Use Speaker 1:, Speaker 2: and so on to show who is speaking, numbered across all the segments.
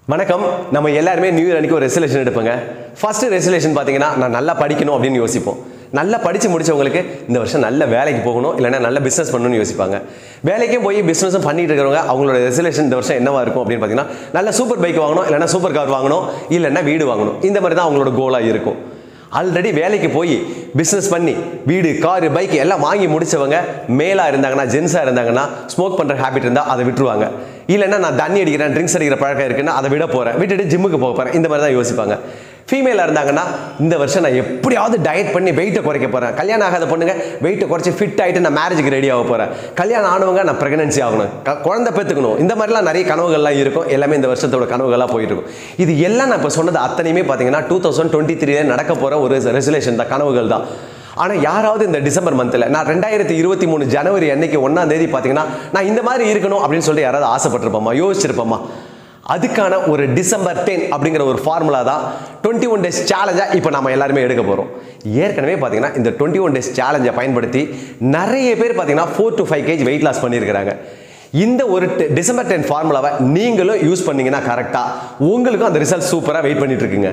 Speaker 1: வணக்கம் நம்ம எல்லாருமே நியூ இயர் அன்னைக்கு ஒரு ரெசல்யூஷன் எடுப்போங்க ஃபர்ஸ்ட் ரெசல்யூஷன் பார்த்தீங்கன்னா நான் நல்லா படிக்கணும் அப்படின்னு யோசிப்போம் நல்லா படித்து முடிச்சவங்களுக்கு இந்த வருஷம் நல்ல வேலைக்கு போகணும் இல்லைன்னா நல்ல பிஸ்னஸ் பண்ணணும்னு யோசிப்பாங்க வேலைக்கும் போய் பிஸ்னஸும் பண்ணிட்டு இருக்கிறவங்க அவங்களோட ரெசல்யூஷன் இந்த வருஷம் என்னவா இருக்கும் அப்படின்னு பார்த்தீங்கன்னா நல்ல சூப்பர் பைக் வாங்கணும் இல்லைன்னா சூப்பர் கார் வாங்கணும் இல்லைன்னா வீடு வாங்கணும் இந்த மாதிரி தான் அவங்களோட கோலாக இருக்கும் ஆல்ரெடி வேலைக்கு போய் பிஸ்னஸ் பண்ணி வீடு காரு பைக் எல்லாம் வாங்கி முடிச்சவங்க மேலாக இருந்தாங்கன்னா ஜென்ஸாக இருந்தாங்கன்னா ஸ்மோக் பண்ணுற ஹேபிட் இருந்தால் அதை விட்டுருவாங்க இல்லைன்னா நான் தண்ணி அடிக்கிறேன் ட்ரிங்க்ஸ் அடிக்கிற பழக்கம் இருக்குன்னா அதை விட போகிறேன் விட்டுட்டு ஜிம்முக்கு போக போகிறேன் இந்த மாதிரி தான் யோசிப்பாங்க ஃபீமேலாக இருந்தாங்கன்னா இந்த வருஷம் நான் எப்படியாவது டயட் பண்ணி வெயிட்டை குறைக்க போகிறேன் கல்யாணம் ஆகாத பொண்ணுங்க வெயிட்டை குறைச்சி ஃபிட் ஆகிட்டு நான் மேரேஜுக்கு ரெடி ஆக போகிறேன் கல்யாணம் ஆனவங்க நான் ப்ரெக்னன்சி ஆகணும் க- குழந்தை பெற்றுக்கணும் இந்த மாதிரிலாம் நிறைய கனவுகள்லாம் இருக்கும் எல்லாமே இந்த வருஷத்தோட கனவுகளாக போயிட்டு இருக்கும் இது எல்லாம் நான் இப்போ சொன்னது அத்தனையுமே பார்த்தீங்கன்னா டூ தௌசண்ட் டுவெண்ட்டி த்ரீல நடக்க போகிற ஒரு ரெசல்யூஷன் தான் கனவுகள் தான் ஆனால் யாராவது இந்த டிசம்பர் மந்தில் நான் ரெண்டாயிரத்தி இருபத்தி மூணு ஜனவரி அன்னைக்கு ஒன்றாம் தேதி பார்த்தீங்கன்னா நான் இந்த மாதிரி இருக்கணும் அப்படின்னு சொல்லிட்டு யாராவது ஆசைப்பட்டிருப்போமா யோசிச்சிருப்போமா அதுக்கான ஒரு டிசம்பர் டென் அப்படிங்கிற ஒரு ஃபார்முலா தான் டுவெண்ட்டி ஒன் டேஸ் சேலஞ்சாக இப்போ நம்ம எல்லாருமே எடுக்க போகிறோம் ஏற்கனவே பார்த்தீங்கன்னா இந்த டுவெண்ட்டி ஒன் டேஸ் சேலஞ்சை பயன்படுத்தி நிறைய பேர் பார்த்தீங்கன்னா four to five KG weight loss பண்ணியிருக்கிறாங்க இந்த ஒரு te- டிசம்பர் டென் ஃபார்முலாவை நீங்களும் யூஸ் பண்ணீங்கன்னா கரெக்டாக உங்களுக்கும் அந்த ரிசல்ட் சூப்பராக வெயிட் பண்ணிட்டு இருக்குங்க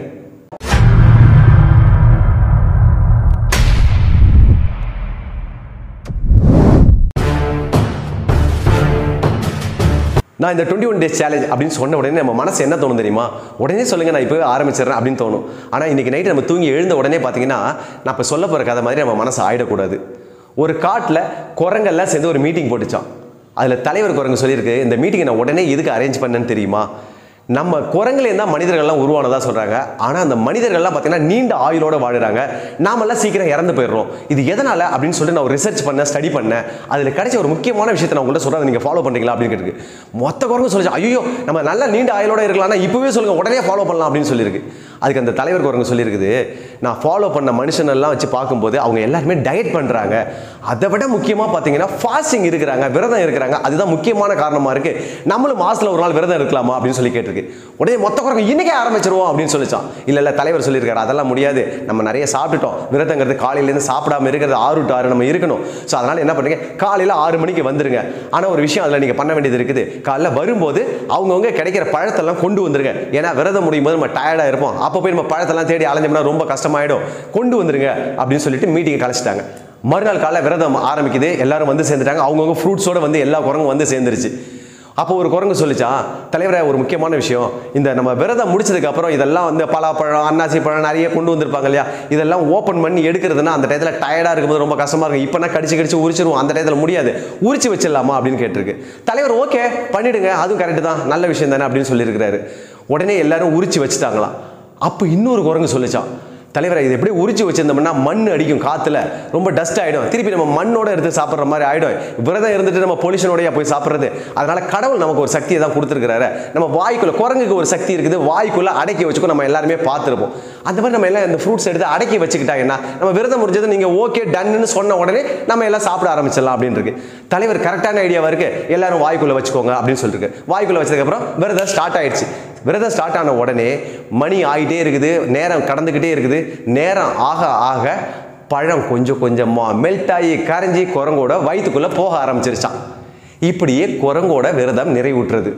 Speaker 1: நான் இந்த டுவெண்ட்டி ஒன் டேஸ் சேலஞ்ச் அப்படின்னு சொன்ன உடனே நம்ம மனசு என்ன தோணும் தெரியுமா உடனே சொல்லுங்க நான் இப்போ ஆரம்பிச்சிடுறேன் அப்படின்னு தோணும் ஆனால் இன்னைக்கு நைட்டு நம்ம தூங்கி எழுந்த உடனே பார்த்தீங்கன்னா நான் இப்போ சொல்ல போகிற கதை மாதிரி நம்ம மனசு ஆயிடக்கூடாது ஒரு காட்டில் குரங்கெல்லாம் சேர்ந்து ஒரு மீட்டிங் போட்டுச்சான் அதில் தலைவர் குரங்கு சொல்லியிருக்கு இந்த மீட்டிங்கை நான் உடனே எதுக்கு அரேஞ்ச் பண்ணேன்னு தெரியுமா நம்ம குரங்குலேருந்து தான் மனிதர்கள்லாம் உருவானதா சொல்றாங்க ஆனால் அந்த மனிதர்கள்லாம் பார்த்தீங்கன்னா நீண்ட ஆயுளோட வாழுறாங்க நாமெல்லாம் சீக்கிரம் இறந்து போயிடுறோம் இது எதனால அப்படின்னு சொல்லிட்டு நான் ரிசர்ச் பண்ணேன் ஸ்டடி பண்ணேன் அதில் கிடைச்ச ஒரு முக்கியமான விஷயத்தை நான் உங்கள்கிட்ட சொல்கிறேன் நீங்கள் ஃபாலோ பண்ணுறீங்களா அப்படின்னு கேட்டிருக்கு மொத்த குரங்கு சொல்லிச்சு ஐயோ நம்ம நல்ல நீண்ட ஆயுளோட இருக்கலாம்னா இப்போவே சொல்லுங்க உடனே ஃபாலோ பண்ணலாம் அப்படின்னு சொல்லியிருக்கு அதுக்கு அந்த தலைவர் குரங்கு சொல்லியிருக்குது நான் ஃபாலோ பண்ண மனுஷனெல்லாம் வச்சு பார்க்கும்போது அவங்க எல்லாருமே டயட் பண்ணுறாங்க அதை விட முக்கியமாக பார்த்தீங்கன்னா ஃபாஸ்டிங் இருக்கிறாங்க விரதம் இருக்கிறாங்க அதுதான் முக்கியமான காரணமாக இருக்கு நம்மளும் மாசத்துல ஒரு நாள் விரதம் இருக்கலாமா அப்படின்னு சொல்லி கேட்டிருக்கு உடனே மொத்த குரங்கு இன்னைக்கே ஆரம்பிச்சிருவோம் அப்படின்னு சொல்லிச்சான் இல்லை இல்லை தலைவர் சொல்லியிருக்காரு அதெல்லாம் முடியாது நம்ம நிறைய சாப்பிட்டுட்டோம் விரதங்கிறது காலையிலேருந்து சாப்பிடாம இருக்கிறது ஆறு டு ஆறு நம்ம இருக்கணும் ஸோ அதனால என்ன பண்ணுறீங்க காலையில் ஆறு மணிக்கு வந்துருங்க ஆனால் ஒரு விஷயம் அதில் நீங்கள் பண்ண வேண்டியது இருக்குது காலைல வரும்போது அவங்கவுங்க கிடைக்கிற பழத்தெல்லாம் கொண்டு வந்துருங்க ஏன்னா விரதம் முடியும் போது நம்ம டயர்டாக இருப்போம் அப்போ போய் நம்ம பழத்தெல்லாம் தேடி அலைஞ்சோம்னா ரொம்ப கஷ்டமாயிடும் கொண்டு வந்துருங்க அப்படின்னு சொல்லிட்டு மீட்டிங் கலைச்சிட்டாங்க மறுநாள் காலைல விரதம் ஆரம்பிக்குது எல்லாரும் வந்து சேர்ந்துட்டாங்க அவங்கவுங்க ஃப்ரூட்ஸோட வந்து எல்லா குரங்கும் வந்து சேர்ந்துருச்சு அப்போ ஒரு குரங்கு சொல்லிச்சான் தலைவரே ஒரு முக்கியமான விஷயம் இந்த நம்ம விரதம் முடிச்சதுக்கு அப்புறம் இதெல்லாம் வந்து பலாப்பழம் அன்னாசி பழம் நிறைய கொண்டு வந்திருப்பாங்க இல்லையா இதெல்லாம் ஓப்பன் பண்ணி எடுக்கிறதுனா அந்த டயத்தில் டயர்டாக இருக்கும்போது ரொம்ப கஷ்டமா இருக்கும் இப்போ நான் கடிச்சு கடிச்சு உரிச்சிருவோம் அந்த டயத்தில் முடியாது உரிச்சு வச்சிடலாமா அப்படின்னு கேட்டிருக்கு தலைவர் ஓகே பண்ணிடுங்க அதுவும் கரெக்டு தான் நல்ல விஷயம் தானே அப்படின்னு சொல்லியிருக்கிறாரு உடனே எல்லாரும் உரிச்சு வச்சுட்டாங்களாம் அப்போ இன்னொரு குரங்கு சொல்லிச்சான் தலைவரை இது எப்படி உரிச்சு வச்சிருந்தோம்னா மண் அடிக்கும் காத்துல ரொம்ப டஸ்ட் ஆயிடும் திருப்பி நம்ம மண்ணோட எடுத்து சாப்பிட்ற மாதிரி ஆயிடும் விரதம் இருந்துட்டு நம்ம பொல்யூஷனோடய போய் சாப்பிட்றது அதனால கடவுள் நமக்கு ஒரு சக்தியை தான் கொடுத்துருக்காரு நம்ம வாய்க்குள்ள குரங்குக்கு ஒரு சக்தி இருக்குது வாய்க்குள்ள அடக்கி வச்சுக்கோ நம்ம எல்லாருமே பார்த்துருப்போம் அந்த மாதிரி நம்ம எல்லாம் இந்த ஃப்ரூட்ஸ் எடுத்து அடக்கி வச்சுக்கிட்டாங்கன்னா நம்ம விரதம் முடிஞ்சது நீங்க ஓகே டன்னு சொன்ன உடனே நம்ம எல்லாம் சாப்பிட ஆரம்பிச்சிடலாம் அப்படின்னு இருக்கு தலைவர் கரெக்டான ஐடியாவா இருக்கு எல்லாரும் வாய்க்குள்ள வச்சுக்கோங்க அப்படின்னு சொல்லிருக்கு வாய்க்குள்ள வச்சதுக்கப்புறம் விரதம் ஸ்டார்ட் ஆயிடுச்சு விரதம் ஸ்டார்ட் ஆன உடனே மணி ஆகிட்டே இருக்குது நேரம் கடந்துக்கிட்டே இருக்குது நேரம் ஆக ஆக பழம் கொஞ்சம் கொஞ்சமாக மெல்ட் ஆகி கரைஞ்சி குரங்கோட வயிற்றுக்குள்ளே போக ஆரம்பிச்சிருச்சான் இப்படியே குரங்கோட விரதம் நிறைவுற்றது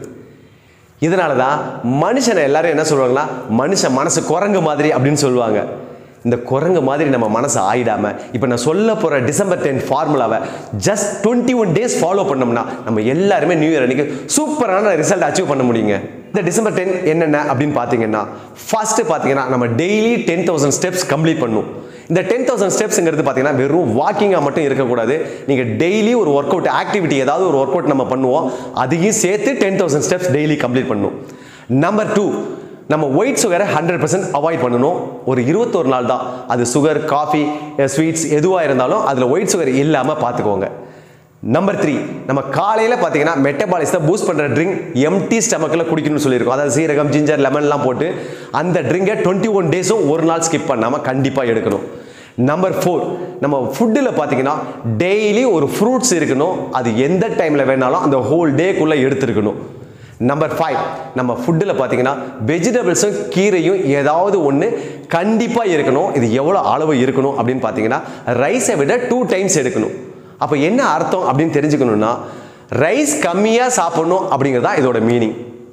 Speaker 1: இதனால தான் மனுஷனை எல்லாரும் என்ன சொல்லுவாங்களா மனுஷன் மனசு குரங்கு மாதிரி அப்படின்னு சொல்லுவாங்க இந்த குரங்கு மாதிரி நம்ம மனசு ஆயிடாம இப்போ நான் சொல்ல போற டிசம்பர் டென் ஃபார்முலாவை just twenty one days follow பண்ணோம்னா நம்ம எல்லாருமே நியூ இயர் அன்னைக்கு சூப்பரான ரிசல்ட் அச்சீவ் பண்ண முடியுங்க இந்த டிசம்பர் டென் என்னென்ன அப்படின்னு பார்த்தீங்கன்னா ஃபர்ஸ்ட் பார்த்தீங்கன்னா நம்ம daily ten thousand steps complete பண்ணும் இந்த டென் தௌசண்ட் ஸ்டெப்ஸ்ங்கிறது பார்த்தீங்கன்னா வெறும் வாக்கிங்காக மட்டும் இருக்கக்கூடாது நீங்கள் டெய்லி ஒரு ஒர்க் அவுட் ஆக்டிவிட்டி ஏதாவது ஒரு ஒர்க் அவுட் நம்ம பண்ணுவோம் அதையும் சேர்த்து ten thousand steps daily complete பண்ணும் நம்பர் டூ நம்ம ஒயிட் சுகரை ஹண்ட்ரட் பர்சன்ட் அவாய்ட் பண்ணணும் ஒரு இருபத்தொரு நாள் தான் அது சுகர் காஃபி ஸ்வீட்ஸ் எதுவாக இருந்தாலும் அதில் ஒயிட் சுகர் இல்லாமல் பார்த்துக்கோங்க நம்பர் த்ரீ நம்ம காலையில் பார்த்தீங்கன்னா மெட்டபாலிசத்தை பூஸ்ட் பண்ணுற ட்ரிங்க் எம்டி ஸ்டமக்கில் குடிக்கணும்னு சொல்லியிருக்கோம் அதாவது சீரகம் ஜிஞ்சர் லெமன்லாம் போட்டு அந்த ட்ரிங்கை டுவெண்ட்டி ஒன் டேஸும் ஒரு நாள் ஸ்கிப் பண்ணாமல் கண்டிப்பாக எடுக்கணும் நம்பர் ஃபோர் நம்ம ஃபுட்டில் பார்த்தீங்கன்னா டெய்லி ஒரு ஃப்ரூட்ஸ் இருக்கணும் அது எந்த டைமில் வேணாலும் அந்த ஹோல் டேக்குள்ளே எடுத்துருக்கணும் நம்பர் ஃபைவ் நம்ம ஃபுட்டில் பார்த்தீங்கன்னா வெஜிடபிள்ஸும் கீரையும் ஏதாவது ஒன்று கண்டிப்பாக இருக்கணும் இது எவ்வளோ அளவு இருக்கணும் அப்படின்னு பார்த்தீங்கன்னா ரைஸை விட டூ டைம்ஸ் எடுக்கணும் அப்போ என்ன அர்த்தம் அப்படின்னு தெரிஞ்சுக்கணும்னா ரைஸ் கம்மியாக சாப்பிடணும் அப்படிங்கிறது தான் இதோட மீனிங்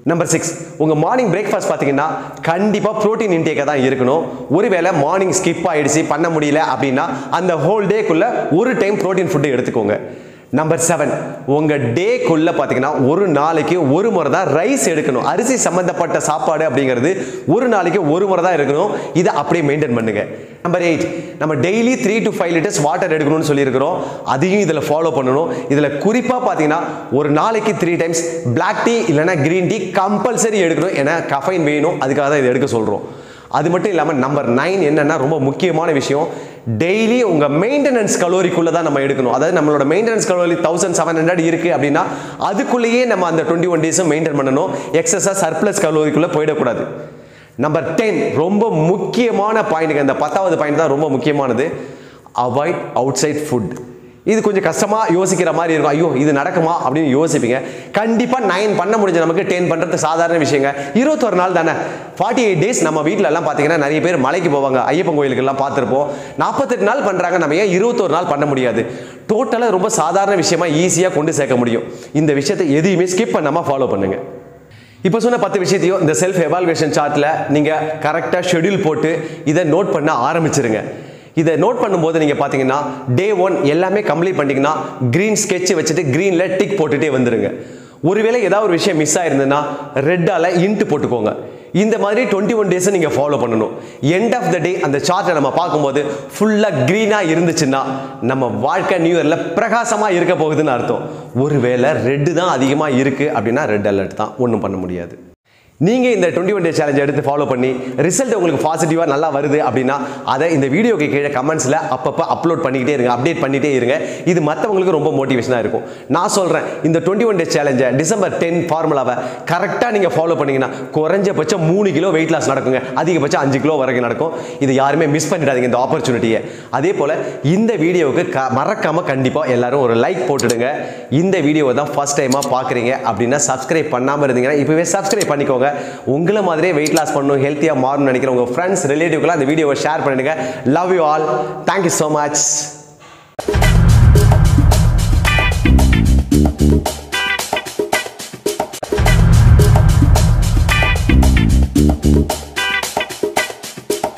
Speaker 1: நம்பர் சிக்ஸ் உங்கள் மார்னிங் பிரேக்ஃபாஸ்ட் பார்த்தீங்கன்னா கண்டிப்பாக ப்ரோட்டீன் இன்டேக்காக தான் இருக்கணும் ஒருவேளை மார்னிங் ஸ்கிப் ஆயிடுச்சு பண்ண முடியல அப்படின்னா அந்த ஹோல் டேக்குள்ளே ஒரு டைம் ப்ரோட்டீன் ஃபுட்டு எடுத்துக்கோங்க நம்பர் செவன் உங்கள் டேக்குள்ளே பார்த்தீங்கன்னா ஒரு நாளைக்கு ஒரு முறை தான் ரைஸ் எடுக்கணும் அரிசி சம்மந்தப்பட்ட சாப்பாடு அப்படிங்கிறது ஒரு நாளைக்கு ஒரு முறை தான் இருக்கணும் இதை அப்படியே மெயின்டைன் பண்ணுங்க நம்பர் எயிட் நம்ம daily three to five litres water எடுக்கணும்னு சொல்லியிருக்கிறோம் அதையும் இதில் ஃபாலோ பண்ணணும் இதில் குறிப்பாக பார்த்தீங்கன்னா ஒரு நாளைக்கு த்ரீ டைம்ஸ் பிளாக் டீ இல்லைன்னா க்ரீன் டீ கம்பல்சரி எடுக்கணும் ஏன்னா கஃபைன் வேணும் அதுக்காக தான் இதை எடுக்க சொல்கிறோம் அது மட்டும் இல்லாமல் நம்பர் நைன் என்னன்னா ரொம்ப முக்கியமான விஷயம் டெய்லி உங்கள் மெயின்டெனன்ஸ் கலோரிக்குள்ளே தான் நம்ம எடுக்கணும் அதாவது நம்மளோட maintenance calorie thousand seven hundred இருக்குது அப்படின்னா அதுக்குள்ளேயே நம்ம அந்த டுவெண்ட்டி ஒன் டேஸும் மெயின்டைன் பண்ணணும் எக்ஸஸாக சர்ப்ளஸ் கலோரிக்குள்ளே போயிடக்கூடாது நம்பர் டென் ரொம்ப முக்கியமான பாயிண்ட்டுங்க இந்த பத்தாவது பாயிண்ட் தான் ரொம்ப முக்கியமானது அவாய்ட் அவுட் சைட் ஃபுட் இது கொஞ்சம் கஷ்டமாக யோசிக்கிற மாதிரி இருக்கும் ஐயோ இது நடக்குமா அப்படின்னு யோசிப்பீங்க கண்டிப்பாக நைன் பண்ண முடிஞ்ச நமக்கு டென் பண்ணுறது சாதாரண விஷயங்க இருபத்தொரு நாள் தானே ஃபார்ட்டி எயிட் டேஸ் நம்ம வீட்டில் எல்லாம் பார்த்தீங்கன்னா நிறைய பேர் மலைக்கு போவாங்க ஐயப்பன் கோயிலுக்கெல்லாம் பார்த்துருப்போம் நாற்பத்தெட்டு நாள் பண்ணுறாங்க நம்ம ஏன் இருபத்தொரு நாள் பண்ண முடியாது டோட்டலாக ரொம்ப சாதாரண விஷயமா ஈஸியாக கொண்டு சேர்க்க முடியும் இந்த விஷயத்தை எதையுமே ஸ்கிப் பண்ணாமல் ஃபாலோ பண்ணுங்கள் இப்போ சொன்ன பத்து விஷயத்தையும் இந்த செல்ஃப் எவால்வேஷன் சார்ட்டில் நீங்கள் கரெக்டாக ஷெட்யூல் போட்டு இதை நோட் பண்ண ஆரம்பிச்சிருங்க இதை நோட் பண்ணும்போது நீங்கள் பார்த்தீங்கன்னா டே ஒன் எல்லாமே கம்ப்ளீட் பண்ணிட்டீங்கன்னா க்ரீன் ஸ்கெட்ச் வச்சுட்டு க்ரீனில் டிக் போட்டுட்டே வந்துருங்க ஒருவேளை ஏதாவது ஒரு விஷயம் மிஸ் ஆயிருந்ததுன்னா ரெட்டால் இன்ட்டு போட்டுக்கோங்க இந்த மாதிரி டுவெண்ட்டி ஒன் டேஸை நீங்கள் ஃபாலோ பண்ணணும் எண்ட் ஆஃப் த டே அந்த சார்ட்டை நம்ம பார்க்கும்போது ஃபுல்லாக க்ரீனாக இருந்துச்சுன்னா நம்ம வாழ்க்கை நியூ இயரில் பிரகாசமாக இருக்க போகுதுன்னு அர்த்தம் ஒருவேளை ரெட்டு தான் அதிகமாக இருக்குது அப்படின்னா ரெட் அலர்ட் தான் ஒன்றும் பண்ண முடியாது நீங்கள் இந்த டுவெண்ட்டி ஒன் டே சேலஞ்ச் எடுத்து ஃபாலோ பண்ணி ரிசல்ட் உங்களுக்கு பாசிட்டிவாக நல்லா வருது அப்படின்னா அதை இந்த வீடியோக்கு கீழே கமெண்ட்ஸில் அப்பப்போ அப்லோட் பண்ணிக்கிட்டே இருங்க அப்டேட் பண்ணிகிட்டே இருங்க இது மற்றவங்களுக்கு ரொம்ப மோட்டிவேஷனாக இருக்கும் நான் சொல்கிறேன் இந்த டுவெண்ட்டி ஒன் டே சேலஞ்சை டிசம்பர் டென் ஃபார்முலாவை கரெக்டாக நீங்கள் ஃபாலோ பண்ணீங்கன்னா குறைஞ்சபட்சம் மூணு கிலோ வெயிட் லாஸ் நடக்குங்க அதிகபட்சம் அஞ்சு கிலோ வரைக்கும் நடக்கும் இது யாருமே மிஸ் பண்ணிடாதீங்க இந்த ஆப்பர்ச்சுனிட்டியை அதே போல் இந்த வீடியோவுக்கு க மறக்காமல் கண்டிப்பாக எல்லாரும் ஒரு லைக் போட்டுடுங்க இந்த வீடியோவை தான் ஃபர்ஸ்ட் டைமாக பார்க்குறீங்க அப்படின்னா சப்ஸ்கிரைப் பண்ணாமல் இருந்தீங்கன்னா இப்போவே சப்ஸ்கிரைப் பண்ணிக்கோங்க உங்களை மாதிரியே வெயிட் லாஸ் பண்ணணும் ஹெல்த்தியாக மாறணும்னு நினைக்கிற உங்கள் ஃப்ரெண்ட்ஸ் ரிலேட்டிவ்க்கெல்லாம் இந்த வீடியோவை ஷேர் பண்ணிடுங்க love you all thank you so much